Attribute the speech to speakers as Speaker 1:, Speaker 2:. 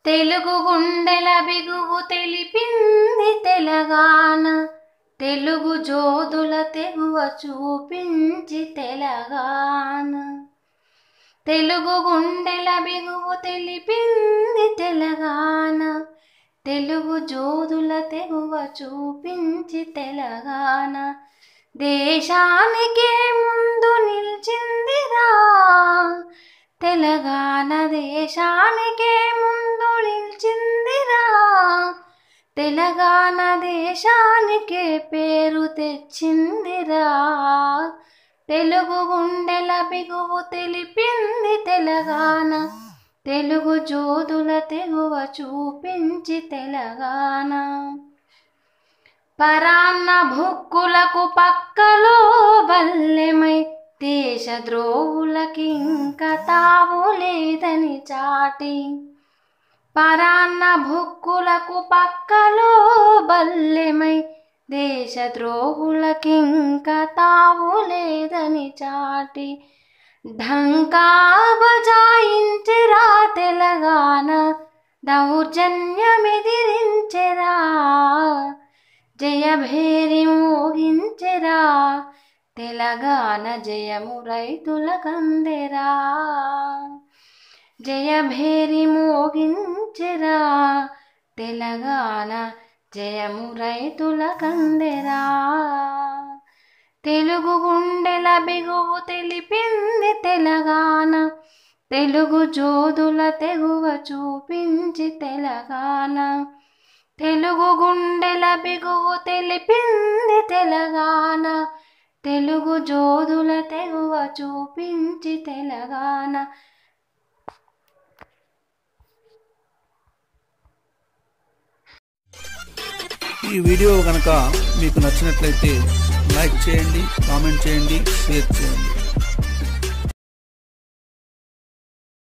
Speaker 1: తెలుగు గుండెల బిగువు తెలిపింది తెలంగాణ తెలుగు జోదుల తెగువ చూపించి తెలంగాణ తెలుగు గుండెల బిగువు తెలిపింది తెలంగాణ తెలుగు జోదుల తెగువ చూపించి తెలంగాణ దేశానికే ముందు నిలిచిందిరా తెలంగాణ దేశానికే ముందు నిలిచిందిరా తెలంగాణ దేశానికే పేరు తెచ్చిందిరా తెలుగు గుండెల బిగువు తెలిపింది తెలంగాణ తెలుగు జోదుల తెగువ చూపించి తెలంగాణ పరాన్న భుక్కులకు పక్కలో బల్లెమై దేశద్రోహులకి ఇంకా తావు లేదని చాటి పరాన్న భుక్కులకు పక్కలో బల్లెమై దేశద్రోహులకి ఇంకా తావు లేదని చాటి ఢంకా బజాయించెరా తెలంగాణ దౌర్జన్యమెదిరించెరా జయభేరి మోగించెరా తెలంగాణ జయము రైతుల కందెరా జయభేరి మోగించెరా తెలంగాణ జయము రైతుల కందెరా తెలుగు గుండెల బిగువు తెలిపింది తెలంగాణ తెలుగు జోదుల తెగువ చూపించి తెలంగాణ తెలుగు గుండెల బిగువు తెలిపింది తెలంగాణ తెలుగు జోదుల తెగువ చూపించి తెలంగాణ
Speaker 2: ఈ వీడియో కనుక మీకు నచ్చినట్లయితే లైక్ చేయండి కామెంట్ చేయండి షేర్ చేయండి